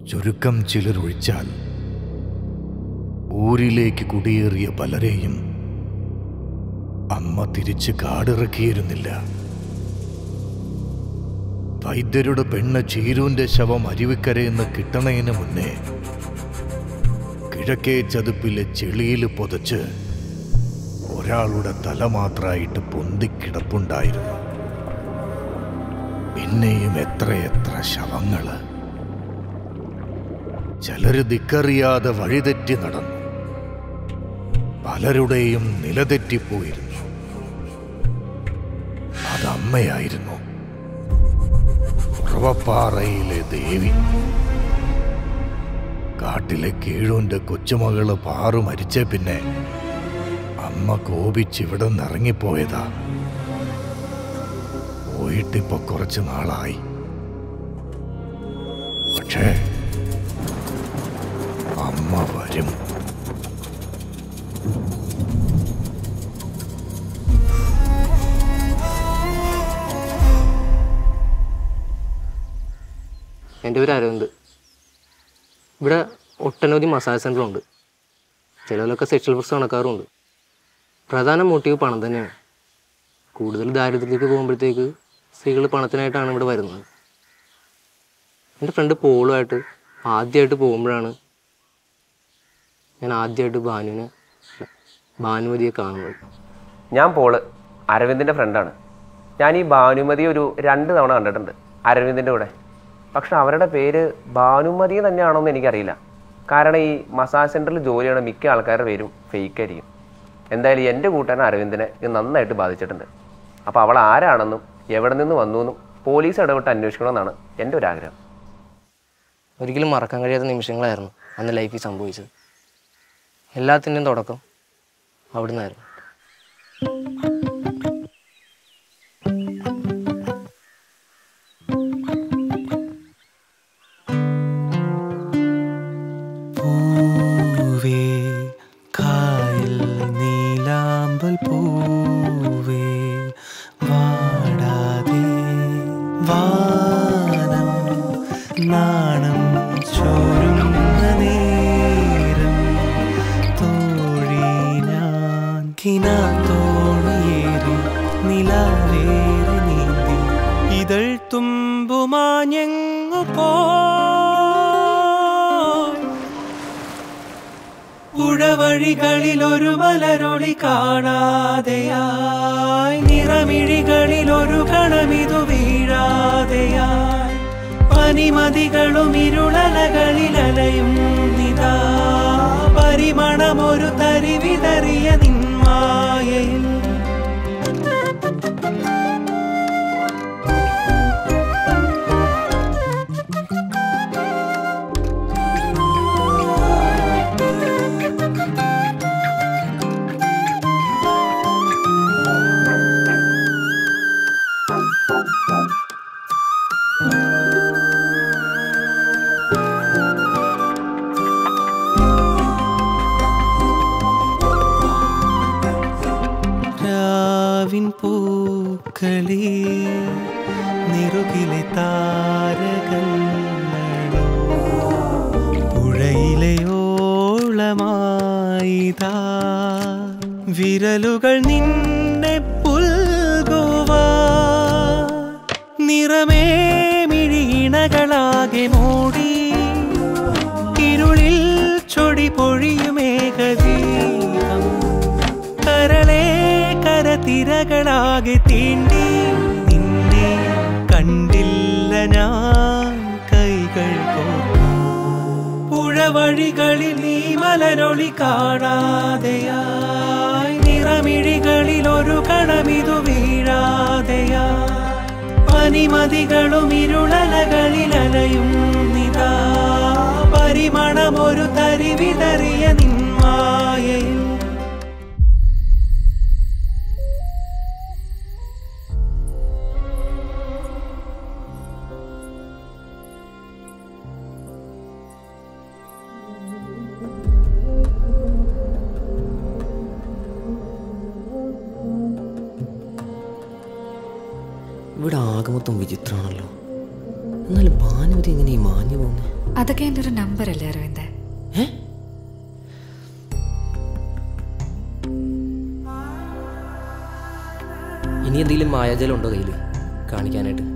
ചുരുക്കം ചിലരൊഴിച്ചാൽ ഊരിലേക്ക് കുടിയേറിയ പലരെയും അമ്മ തിരിച്ച് കാടിറക്കിയിരുന്നില്ല വൈദ്യരുടെ പെണ്ണ് ചീരുവിന്റെ ശവം അരുവിക്കരയെന്ന് കിട്ടണതിന് മുന്നേ കിഴക്കേ ചതുപ്പിലെ ചെളിയിൽ പുതച്ച് ഒരാളുടെ തല മാത്രമായിട്ട് പൊന്തിക്കിടപ്പുണ്ടായിരുന്നു പിന്നെയും എത്രയെത്ര ശവങ്ങള് ചിലര് ദിക്കറിയാതെ വഴിതെറ്റി നടന്നു പലരുടെയും നിലതെറ്റിപ്പോയിരുന്നു അതമ്മയായിരുന്നു ഉറവപ്പാറയിലെ ദേവി കാട്ടിലെ കീഴൂന്റെ കൊച്ചുമകള് പാറു മരിച്ച പിന്നെ അമ്മ കോപിച്ച് ഇവിടെ നിറങ്ങിപ്പോയതാ പോയിട്ടിപ്പോ കുറച്ച് നാളായി പക്ഷേ അമ്മ വരും എൻ്റെ പേര് അരവിന്ദ് ഇവിടെ ഒട്ടനവധി മസാജ് സെൻ്ററുണ്ട് ചിലതിലൊക്കെ സെക്ഷൽ പ്രസ് നടക്കാറുണ്ട് പ്രധാന മോട്ടീവ് പണം തന്നെയാണ് കൂടുതൽ ദാരിദ്ര്യത്തിലേക്ക് പോകുമ്പോഴത്തേക്ക് സ്ത്രീകൾ പണത്തിനായിട്ടാണ് ഇവിടെ വരുന്നത് എൻ്റെ ഫ്രണ്ട് പോളുമായിട്ട് ആദ്യമായിട്ട് പോകുമ്പോഴാണ് ഞാൻ ആദ്യമായിട്ട് ഭാനുവിനെ അല്ല, ഭാനുമതിയെ കാണുന്നത് ഞാൻ പോള് അരവിന്ദിൻ്റെ ഫ്രണ്ടാണ് ഞാൻ ഈ ഭാനുമതി ഒരു രണ്ട് തവണ കണ്ടിട്ടുണ്ട് അരവിന്ദിൻ്റെ കൂടെ പക്ഷെ അവരുടെ പേര് ഭാനുമതി തന്നെയാണോ എന്ന് എനിക്കറിയില്ല കാരണം ഈ മസാജ് സെൻറ്ററിൽ ജോലി ചെയ്യണ മിക്ക ആൾക്കാരുടെ പേരും ഫേക്ക് ആയിരിക്കും എന്തായാലും എൻ്റെ കൂട്ടുകാരൻ അരവിന്ദിനെ ഇത് നന്നായിട്ട് ബാധിച്ചിട്ടുണ്ട് അപ്പോൾ അവൾ ആരാണെന്നും എവിടെ നിന്ന് വന്നു എന്നും പോലീസ് ഇടപെട്ട് അന്വേഷിക്കണമെന്നാണ് എൻ്റെ ഒരു ആഗ്രഹം ഒരിക്കലും മറക്കാൻ കഴിയാത്ത നിമിഷങ്ങളായിരുന്നു അന്ന് ലൈഫിൽ സംഭവിച്ചത് എല്ലാത്തിൻ്റെയും തുടക്കം അവിടുന്നായിരുന്നു പൂവേ കായൽ നീലാമ്പൽ പൂവേ വാടാതെ വാനം നാണം ചോരുന്ന നേരം തോഴി ഞാൻ കിനാത്തോണിയേറി നിലാവേറി നീന്തി ഇതൾ തുമ്പുമാഞ്ഞെങ്ങു പോയി പുഴവഴികളിൽ ഒരു മലരൊളി കാണാതെയായി നിറമിഴികളിൽ ഒരു കണമിതു വീഴാതെയായി പനിമതികളും ഇരുളലകളിൽ അലയും നിതാ പരിമണമൊരു തരി വിതറിയ നിന്മായയിൽ രാവിൻ പൂക്കളി നിറുകിലെ താരകങ്ങളോ പുഴയിലെ ഓളമായിതാ വിരലുകൾ നിന്നെ പുൽകുവാ നിറമേ മിഴിയിണകളാകെ മൂടി ഇരുളിൽ ചൊടി പൊഴിയുമേകദീപം കരളെ കരതിരകളാകെ തീണ്ടി നിന്നെ കണ്ടില്ല ഞാൻ കൈകൾ കോർക്കാം പുഴവഴികളിൽ നീ മലരൊളി കാണാതെയായി നിറമിഴികളിൽ ഒരു കണമിതു വീഴാതെയായി പനിമതികളും ഇരുളലകളിൽ അലയും നിതാ പരിമണമൊരു തരി വിതറിയ നിന്മായയിൽ ഇവിടെ ആകെ മൊത്തം വിചിത്രമാണല്ലോ എന്നാലും ഭാനുമതി എങ്ങനെ ഈ മാഞ്ഞു പോകുന്നത് അതൊക്കെ എൻ്റെ ഒരു നമ്പർ അല്ലേ അരവിന്ദേ ഇനി എന്തെങ്കിലും മായാജലം ഉണ്ടോ കയ്യിൽ കാണിക്കാനായിട്ട്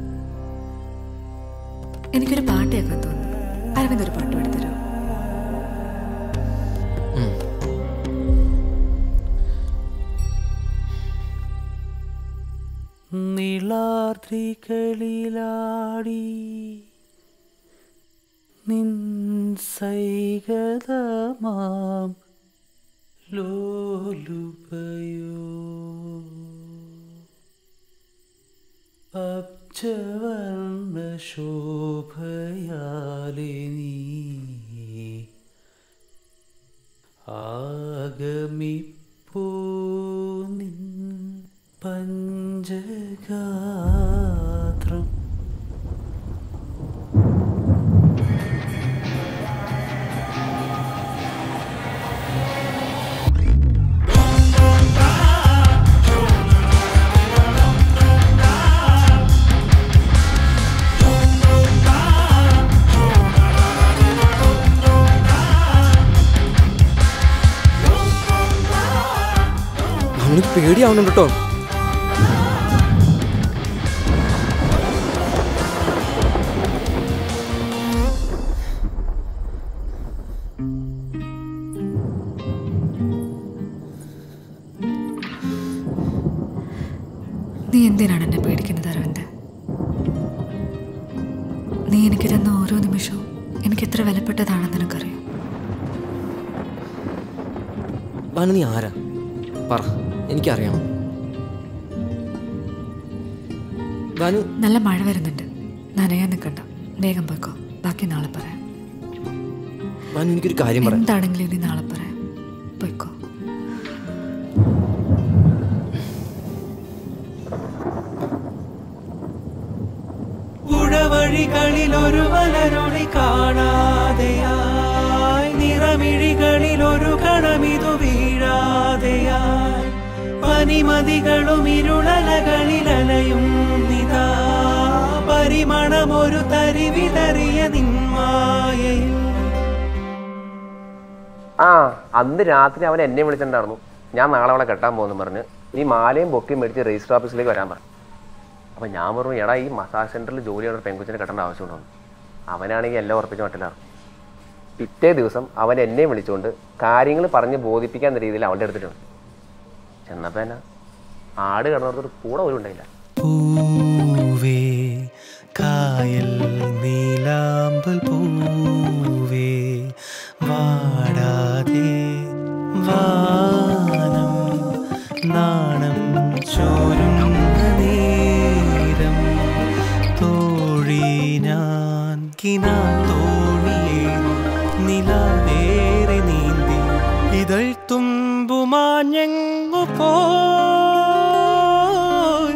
എനിക്കൊരു പാട്ട് കേൾക്കാൻ തോന്നുന്നു അരവിന്ദ് ഒരു പാട്ട് പാടിത്തരോ നിളാദ്രികളിലാടി നിൻ സൈഗതമാം ലോലുപയോ അബ്ജവർണ്ണ ശോഭയാലെ നീ ആഗമിപ്പോ നിൻ പഞ്ചഗാത്രം അവന് പേടിയാവുന്നുണ്ട് കേട്ടോ നീ എന്തിനാണ് എന്നെ പേടിക്കുന്നത് അരവിന്ദ് നീ എനിക്ക് തന്ന ഓരോ നിമിഷവും എനിക്ക് എത്ര വിലപ്പെട്ടതാണെന്ന് നിനക്കറിയാം ഭാനു നീ ആരാ പറ എനിക്കറിയണം ഭാനു നല്ല മഴ വരുന്നുണ്ട് നനയാൻ നിൽക്കണ്ട വേഗം പോയിക്കോ ബാക്കി നാളെ പറയാം ഭാനു എനിക്കൊരു കാര്യം പറയാം എന്താണെങ്കിലും ഇനി നാളെ പറയാം പോയിക്കോ ഉടവഴികളിൽ ഒരു മലരൊളി കാണാതെയായി നിറമിഴികളിൽ ഒരു കണമിതു വീഴാതെയായി പനിമതികളും ഇരുളലകളിൽ അലയും നിതാ പരിമണമൊരു തരി വിതറിയ നിന്മായയിൽ ആ അന്ന് രാത്രി അവൻ എന്നെ വിളിച്ചിട്ടുണ്ടായിരുന്നു ഞാൻ നാളെ അവളെ കെട്ടാൻ പോകുന്നു പറഞ്ഞ് നീ മാലയും ബൊക്കയും മേടിച്ച് രജിസ്റ്റർ ഓഫീസിലേക്ക് വരാൻ പറഞ്ഞു അപ്പം ഞാൻ പറഞ്ഞു എടാ ഈ മസാജ് സെൻറ്ററിൽ ജോലി ചെയ്യുന്ന ഒരു പെൺകുച്ചിനെ കെട്ടേണ്ട ആവശ്യമുണ്ടോ അവനാണെങ്കിൽ എല്ലാം ഉറപ്പിച്ച മട്ടിലാണ് പിറ്റേ ദിവസം അവൻ എന്നെ വിളിച്ചുകൊണ്ട് കാര്യങ്ങൾ പറഞ്ഞ് ബോധിപ്പിക്കാൻ രീതിയിൽ അവളുടെ എടുത്തിട്ടുണ്ട് ചെന്നപ്പോൾ എന്നാ ആട് കിടന്നിടത്തൊരു കൂടെ പോലും ഉണ്ടായില്ല പൂവേ കായൽ നീലാമ്പൽ പൂവേ വാടാതെ വാനം നാണം ചോരുന്ന നേരം തോഴി ഞാൻ കിനാ തോണിയേറി നിലാവേറെ നീന്തി ഇതൾ തുമ്പുമാഞ്ഞെങ്ങു പോയി